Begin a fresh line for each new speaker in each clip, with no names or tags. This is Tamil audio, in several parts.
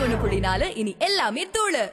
ஒண்ணு புள்ளி நாலு இனி எல்லாமே தூளு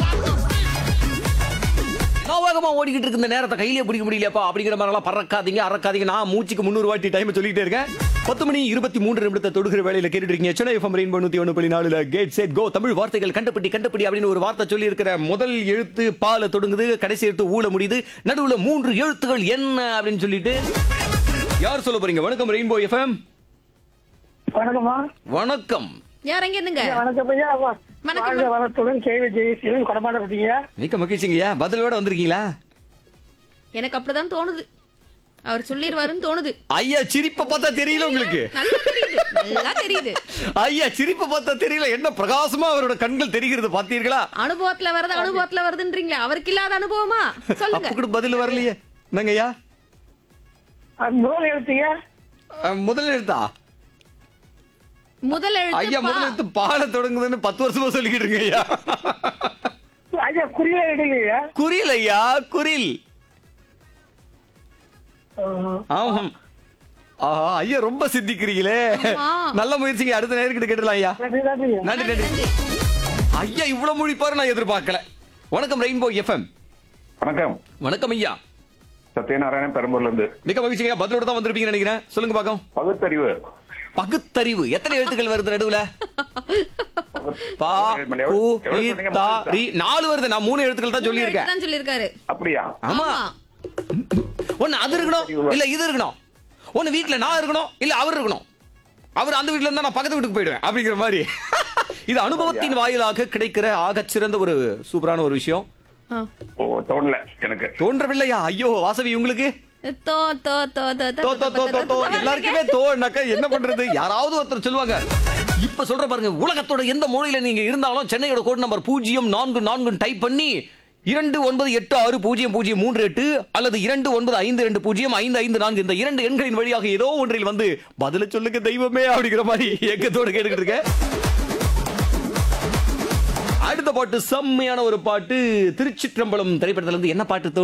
நோவேகமா ஓடிக்கிட்டு இருக்க இந்த நேரத்தை கையிலே பிடிக்க முடியலப்பா அப்படிங்கிற மாதிரிலாம் பறக்காதீங்க அறக்காதீங்க நான் மூச்சுக்கு முன்னூறு வாட்டி டைம் சொல்லிட்டே இருக்கேன் பத்து மணி இருபத்தி மூன்று நிமிடத்தை தொடுகிற வேலையில கேட்டுட்டு இருக்கீங்க சென்னை எஃப்எம் ரெயின்போ நூத்தி ஒன்று புள்ளி நாலுல கேட் செட் கோ தமிழ் வார்த்தைகள் கண்டுபிடி கண்டுபிடி அப்படின்னு ஒரு வார்த்தை சொல்லி இருக்கிற முதல் எழுத்து பால தொடங்குது கடைசி எழுத்து ஊல முடியுது நடுவுல மூன்று எழுத்துகள் என்ன அப்படின்னு சொல்லிட்டு யார் சொல்ல போறீங்க வணக்கம் ரெயின்போ எஃப்எம்
வணக்கம்மா
வணக்கம்
யார் எங்க இருந்துங்க
வணக்கம் ஐயா வா-
வணக்கம்.
வாழ்க வளத்துடன் கேள்வி ஜெயசீலன் கொடமாட பட்டீங்க
மிக்க மகிழ்ச்சிங்கய்யா பதிலோட வந்திருக்கீங்களா
எனக்கு அப்படிதான் தோணுது அவர் சொல்லிடுவாருன்னு தோணுது
ஐயா சிரிப்பை பார்த்தா தெரியல உங்களுக்கு
நல்லா தெரியுது நல்லா தெரியுது
ஐயா சிரிப்பை பார்த்தா தெரியல என்ன பிரகாசமா அவரோட கண்கள் தெரிகிறது பார்த்தீர்களா
அனுபவத்துல வருது அனுபவத்துல வருதுன்றீங்களா அவருக்கு இல்லாத அனுபவமா சொல்லுங்க
அப்ப கூட பதில் வரலையே என்னங்கய்யா
அது முதல் எழுத்துங்க
அஹ், முதல் எழுத்தா
முதல்
ஐயா
எழுத்து
முதல்
பா.
எழுத்து பாட தொடங்குதுன்னு பத்து வருஷமா சொல்லிக்கிட்டு இருக்கீங்க ஐயா
ஐயா குறியா எடுங்க
குரில் ஐயா குரில் ஆமாம் ஆஹா ஐயா ரொம்ப சித்திக்கிறீங்களே
ஆமா.
நல்ல முயற்சிங்க அடுத்த நேரத்துக்கு கேட்டுலாம் ஐயா
நன்றி நன்றிங்க
நன்றி நன்றி ஐயா இவ்வளவு முழிப்பாரு நான் எதிர்பார்க்கல வணக்கம் ரெயின்போ எஃப்எம்
வணக்கம்
வணக்கம் ஐயா
சத்யநாராயணன் பெரம்பூர்ல இருந்து
மிக மகிழ்ச்சிங்க பதிலோட தான் வந்திருப்பீங்கன்னு நினைக்கிறேன் சொல்லுங்க பாக்கம்
பகுத்தறிவு
பகுத்தறிவு எத்தனை எழுத்துக்கள் வருது நடுவுல பா
எவ்வளவு-
கு
எவ்வளவு
ரி,
சொன்னீங்க?
தா,
மூணு
ரி. நாலு வருது நான் மூணு எழுத்துக்கள் தான் சொல்லியிருக்கேன்
தான் சொல்லியிருக்காரு
அப்படியா
ஆமா ஒண்ணு அது இருக்கணும் இல்ல இது இருக்கணும் ஒண்ணு வீட்ல நான் இருக்கணும் இல்ல அவர் இருக்கணும் அவர் அந்த வீட்ல இருந்தா நான் பக்கத்து வீட்டுக்கு போயிடுவேன் அப்படிங்கிற மாதிரி இது அனுபவத்தின் வாயிலாக கிடைக்கிற ஆகச் சிறந்த ஒரு சூப்பரான ஒரு விஷயம்
ஆ.
ஓ தோணல எனக்கு
தோன்றவில்லையா ஐயோ வாசவி உங்களுக்கு
தோ தோ தோ தோ
தோ தோ தோ தோ தோ எல்லாருக்குமே தோன்னாக்கா என்ன பண்றது யாராவது ஒருத்தர் சொல்லுவாங்க இப்ப சொல்ற பாருங்க உலகத்தோட எந்த மூலையில நீங்க இருந்தாலும் சென்னையோட கோட் நம்பர் பூஜ்ஜியம் நான்கு நான்கு டைப் பண்ணி இரண்டு ஒன்பது எட்டு ஆறு பூஜ்ஜியம் பூஜ்ஜியம் மூன்று எட்டு அல்லது இரண்டு ஒன்பது ஐந்து ரெண்டு பூஜ்ஜியம் ஐந்து ஐந்து நான்கு இந்த இரண்டு எண்களின் வழியாக ஏதோ ஒன்றில் வந்து பதில சொல்லுங்க தெய்வமே அப்படிங்கிற மாதிரி ஏக்கத்தோட கேட்டுக்கிட்டு இருக்கேன் அடுத்த பாட்டு செம்மையான ஒரு பாட்டு திருச்சிற்றம்பலம் திரைப்படத்துல இருந்து என்ன பாட்டு